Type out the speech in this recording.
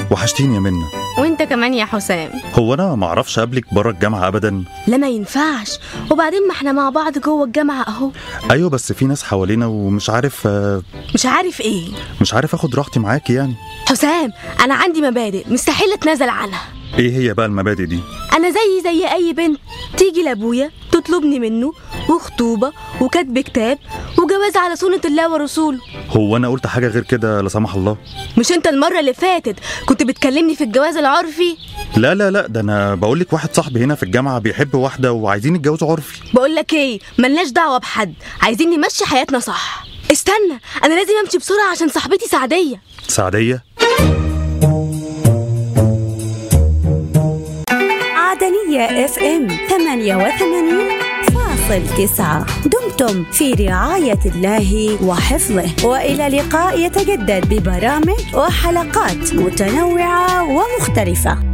وحشتيني يا منى وانت كمان يا حسام هو انا ما اعرفش اقابلك بره الجامعه ابدا لا ما ينفعش وبعدين ما احنا مع بعض جوه الجامعه اهو ايوه بس في ناس حوالينا ومش عارف آه، مش عارف ايه مش عارف اخد راحتي معاكي يعني حسام انا عندي مبادئ مستحيل اتنازل عنها ايه هي بقى المبادئ دي انا زي زي اي بنت تيجي لابويا تطلبني منه وخطوبه وكتب كتاب وجواز على سنه الله ورسوله هو انا قلت حاجه غير كده لا سمح الله مش انت المره اللي فاتت كنت بتكلمني في الجواز العرفي لا لا لا ده انا بقول لك واحد صاحبي هنا في الجامعه بيحب واحده وعايزين يتجوزوا عرفي بقول لك ايه ملناش دعوه بحد عايزين نمشي حياتنا صح استنى انا لازم امشي بسرعه عشان صاحبتي سعديه سعديه عدنية اف ام 88 فاصل تسعة دمتم في رعاية الله وحفظه وإلى لقاء يتجدد ببرامج وحلقات متنوعة ومختلفة